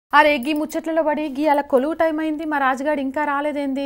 అరే గీ ముచ్చట్లలో పడి గీ అలా కొలువు టైం అయింది మా రాజుగాడు ఇంకా రాలేదేంది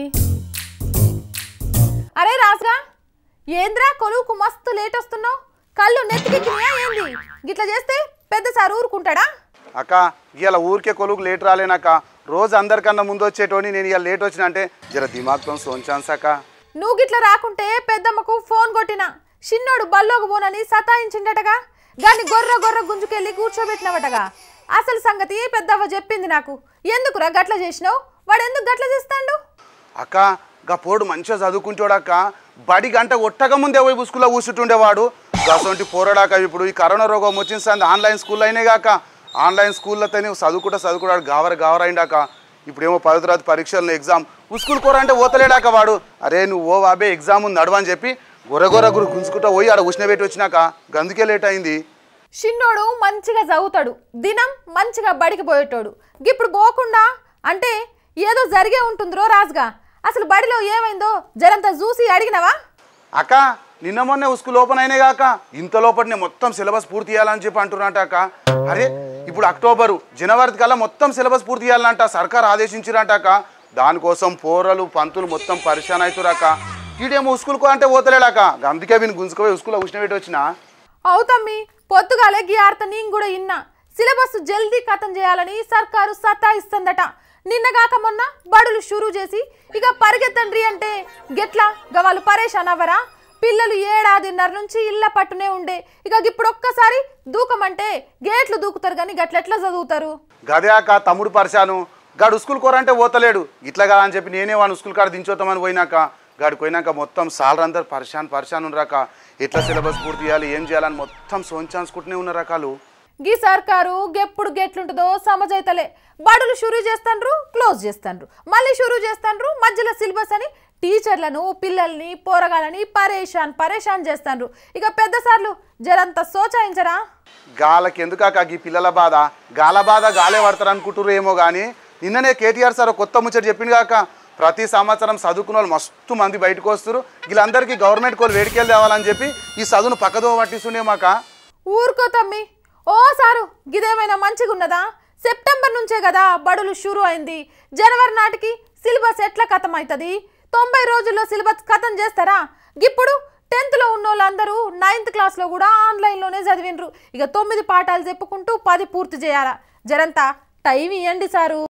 అరే రాజుగా ఏంద్రా కొలువుకు మస్తు లేట్ వస్తున్నావు కళ్ళు నెత్తికెక్కినాయా ఏంది గిట్లా చేస్తే పెద్ద సార్ ఊరుకుంటాడా అక్క ఇవాళ ఊరికే కొలుకు లేట్ రాలేనక్క రోజు అందరికన్నా ముందు వచ్చేటోని నేను ఇవాళ లేట్ వచ్చిన అంటే జర దిమాగ్తో సోంచాన్స్ అక్క నువ్వు గిట్లా రాకుంటే పెద్దమ్మకు ఫోన్ కొట్టిన చిన్నోడు బల్లోకి పోనని సతాయించిండటగా దాన్ని గొర్ర గొర్ర గుంజుకెళ్ళి కూర్చోబెట్టినవటగా అసలు సంగతి పెద్దవ్వ చెప్పింది నాకు ఎందుకురా గట్ల చేసినావు వాడు ఎందుకు గట్ల చేస్తాడు అక్క గా పోడు మంచిగా చదువుకుంటాడక్క బడి గంట ఒట్టక ముందే పోయి బుస్కుల్లో కూర్చుంటుండేవాడు గసంటి పోరాడాక ఇప్పుడు ఈ కరోనా రోగం వచ్చిన సంది ఆన్లైన్ స్కూల్ అయినాయి కాక ఆన్లైన్ స్కూల్లో తని చదువుకుంటా చదువుకుంటాడు గావర గావరైండాక ఇప్పుడేమో పదో తరగతి పరీక్షలను ఎగ్జామ్ స్కూల్ కూర అంటే ఓతలేడాక వాడు అరే నువ్వు ఓ బాబే ఎగ్జామ్ ఉంది నడవని చెప్పి గొర్ర గొర్ర గురు గుంజుకుంటా పోయి ఆడ ఉష్ణబెట్టి వచ్చినాక గందుకే లేట్ అయింది చిన్నోడు మంచిగా చదువుతాడు దినం మంచిగా బడికి పోయేటోడు ఇప్పుడు పోకుండా అంటే ఏదో జరిగే ఉంటుందిరో రాజుగా అసలు బడిలో ఏమైందో జరంతా చూసి అడిగినవా అక్క నిన్న మొన్నే స్కూల్ ఓపెన్ అయినాయి కాక ఇంత లోపలనే మొత్తం సిలబస్ పూర్తి చేయాలని చెప్పి అంటున్నట్ట అక్క అరే ఇప్పుడు అక్టోబరు జనవరి కల్లా మొత్తం సిలబస్ పూర్తి చేయాలంట సర్కార్ ఆదేశించిరంట అక్క దానికోసం పోరలు పంతులు మొత్తం పరిశాన్ అవుతురక్క ఈడేమో ఉస్కూల్కో అంటే పోతలేడాక అందుకే వీని గుంజుకోపోయి ఉస్కూల్లో ఉష్ణపెట్టి వచ్చిన అవుతమ్మి పొద్దుగాలే గీ ఆర్త నేను కూడా ఇన్నా సిలబస్ జల్దీ ఖతం చేయాలని సర్కారు సతాయిస్తుందట నిన్నగాక మొన్న బడులు షురూ చేసి ఇక పరిగెత్తండ్రి అంటే గెట్లా గవాళ్ళు పరేషాన్ అవ్వరా పిల్లలు ఏడాదిన్నర నుంచి ఇళ్ళ పట్టునే ఉండే ఇక ఇప్పుడు ఒక్కసారి దూకమంటే గేట్లు దూకుతారు కానీ గట్లెట్లా చదువుతారు గదే అక్క తమ్ముడు పరిశాను గాడు ఉస్కూల్ కూరంటే పోతలేడు ఇట్లా కదా అని చెప్పి నేనే వాడిని ఉస్కూల్ కాడ దించొద్దామని పోయినాక గాడికి పోయినాక మొత్తం సాలరందరు పరిశాన్ పరిశాన్ ఉన్నరాక ఎట్లా సిలబస్ పూర్తి చేయాలి ఏం చేయాలని మొత్తం సోంచాన్సుకుంటూనే ఉన్న రకాలు గీ సర్కారు గెప్పుడు గెట్లుంటుందో సమజైతలే బడులు షురూ చేస్తాండ్రు క్లోజ్ చేస్తాండ్రు మళ్ళీ షురూ చేస్తాండ్రు మధ్యలో సిలబస్ అని టీచర్లను పిల్లల్ని పోరగాళ్ళని పరేషాన్ పరేషాన్ చేస్తాండ్రు ఇక పెద్ద సార్లు జరంత సోచాయించరా గాలకి ఎందుకాక ఈ పిల్లల బాధ గాల బాధ గాలే పడతారు అనుకుంటారు ఏమో కానీ నిన్ననే కేటీఆర్ సార్ ఒక కొత్త ముచ్చట చెప్పింది కాక ప్రతి సంవత్సరం చదువుకున్న వాళ్ళు మస్తు మంది బయటకు వస్తారు వీళ్ళందరికీ గవర్నమెంట్ కోళ్ళు వేడికెళ్ళి తేవాలని చెప్పి ఈ చదువును పక్కదో పట్టిస్తుండే మాక ఊరుకో తమ్మి ఓ సారు గిదేమైనా మంచిగున్నదా సెప్టెంబర్ నుంచే కదా బడులు షురూ అయింది జనవరి నాటికి సిలబస్ ఎట్లా ఖతం అవుతుంది తొంభై రోజుల్లో సిలబస్ ఖతం చేస్తారా ఇప్పుడు టెన్త్లో ఉన్న వాళ్ళందరూ నైన్త్ క్లాస్లో కూడా ఆన్లైన్లోనే చదివిండ్రు ఇక తొమ్మిది పాఠాలు చెప్పుకుంటూ పది పూర్తి చేయాలా జరంతా టైం ఇవ్వండి సారు